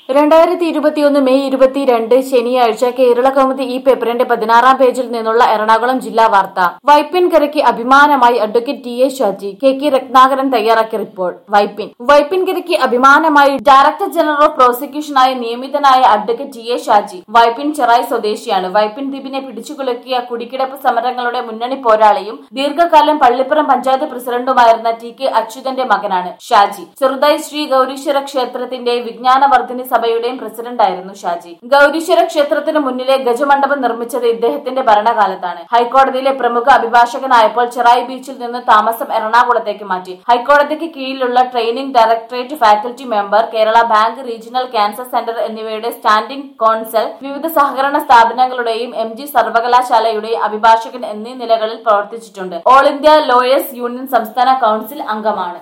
രണ്ടായിരത്തി ഇരുപത്തിയൊന്ന് മെയ് ഇരുപത്തിരണ്ട് ശനിയാഴ്ച കേരള കൗമുദി ഈ പേപ്പറിന്റെ പതിനാറാം പേജിൽ നിന്നുള്ള എറണാകുളം ജില്ലാ വാർത്ത വൈപ്പിൻകരയ്ക്ക് അഭിമാനമായി advocate T A Shaji K K Ratnakaran തയ്യാറാക്കിയ റിപ്പോർട്ട് വൈപ്പിൻ വൈപ്പിൻകരയ്ക്ക് അഭിമാനമായി ഡയറക്ടർ ജനറൽ ഓഫ് പ്രോസിക്യൂഷനായി നിയമിതനായ advocate T A Shaji Vypin Cherai സ്വദേശിയാണ് വൈപ്പിൻ ദ്വീപിനെ പിടിച്ചുകുലുക്കിയ കുടിക്കിടപ്പ് സമരങ്ങളുടെ മുന്നണി പോരാളിയും ദീർഘകാലം പള്ളിപ്പുറം പഞ്ചായത്ത് പ്രസിഡന്റുമായിരുന്ന ടി കെ അച്യുതന്റെ മകനാണ് ഷാജി ചെറുതായി ശ്രീ ഗൗരീശ്വര ക്ഷേത്രത്തിന്റെ വിജ്ഞാനവർദ്ധിനി സഭയുടെയും പ്രസിഡന്റായിരുന്നു ഷാജി ഗൗരീശ്വര ക്ഷേത്രത്തിന് മുന്നിലെ ഗജമണ്ഡപം നിർമ്മിച്ചത് ഇദ്ദേഹത്തിന്റെ ഭരണകാലത്താണ് ഹൈക്കോടതിയിലെ പ്രമുഖ അഭിഭാഷകനായപ്പോൾ ചെറായി ബീച്ചിൽ നിന്ന് താമസം എറണാകുളത്തേക്ക് മാറ്റി ഹൈക്കോടതിക്ക് കീഴിലുള്ള training directorate faculty member Kerala bank regional cancer centre എന്നിവയുടെ സ്റ്റാൻഡിംഗ് കോൺസൽ വിവിധ സഹകരണ സ്ഥാപനങ്ങളുടെയും എം ജി സർവകലാശാലയുടെയും അഭിഭാഷകൻ എന്നീ നിലകളിൽ പ്രവർത്തിച്ചിട്ടുണ്ട് ഓൾ ഇന്ത്യ ലോയേഴ്സ് യൂണിയൻ സംസ്ഥാന കൌൺസിൽ അംഗമാണ്